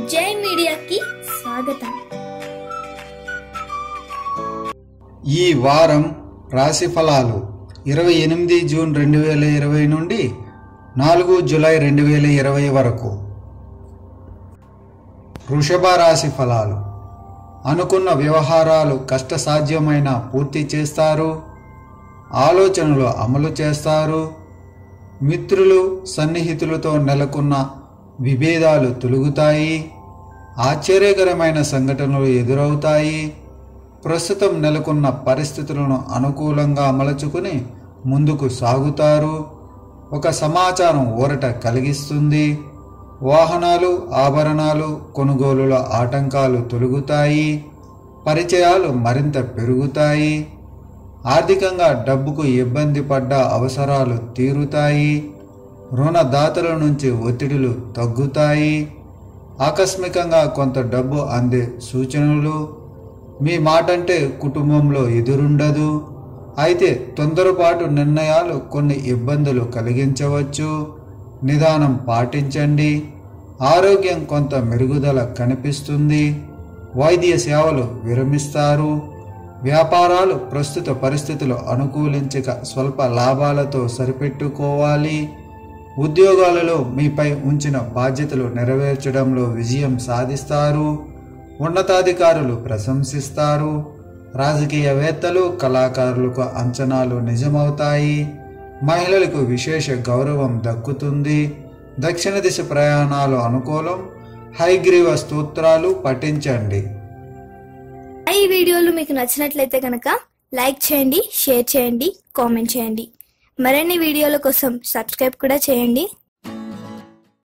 జై మీడియాకి స్వాగతం ఈ వారం రాశి ఫలాలు ఇరవై ఎనిమిది జూన్ రెండు వేల ఇరవై నుండి నాలుగు జూలై రెండు వేల ఇరవై వరకు వృషభ రాశి ఫలాలు అనుకున్న వ్యవహారాలు కష్టసాధ్యమైన పూర్తి చేస్తారు ఆలోచనలు అమలు చేస్తారు మిత్రులు సన్నిహితులతో నెలకొన్న విభేదాలు తొలుగుతాయి ఆశ్చర్యకరమైన సంఘటనలు ఎదురవుతాయి ప్రస్తుతం నెలకొన్న పరిస్థితులను అనుకూలంగా మలుచుకుని ముందుకు సాగుతారు ఒక సమాచారం ఊరట కలిగిస్తుంది వాహనాలు ఆభరణాలు కొనుగోలుల ఆటంకాలు తొలగుతాయి పరిచయాలు మరింత పెరుగుతాయి ఆర్థికంగా డబ్బుకు ఇబ్బంది పడ్డ అవసరాలు తీరుతాయి రుణదాతల నుంచి ఒత్తిడులు తగ్గుతాయి ఆకస్మికంగా కొంత డబ్బు అందే సూచనలు మీ మాటంటే కుటుంబంలో ఎదురుండదు అయితే తొందరపాటు నిర్ణయాలు కొన్ని ఇబ్బందులు కలిగించవచ్చు నిదానం పాటించండి ఆరోగ్యం కొంత మెరుగుదల కనిపిస్తుంది వైద్య సేవలు విరమిస్తారు వ్యాపారాలు ప్రస్తుత పరిస్థితులు అనుకూలించక స్వల్ప లాభాలతో సరిపెట్టుకోవాలి ఉద్యోగాలలో మీపై ఉంచిన బాధ్యతలు నెరవేర్చడంలో విజయం సాధిస్తారు ఉన్నతాధికారులు ప్రశంసిస్తారు రాజకీయవేత్తలు కళాకారులకు అంచనాలు నిజమవుతాయి మహిళలకు విశేష గౌరవం దక్కుతుంది దక్షిణ దిశ ప్రయాణాలు అనుకూలం హైగ్రీవ స్తోత్రాలు పఠించండి ఈ వీడియోలు మీకు నచ్చినట్లయితే కనుక లైక్ చేయండి షేర్ చేయండి కామెంట్ చేయండి మరిన్ని వీడియోల కోసం సబ్స్క్రైబ్ కూడా చేయండి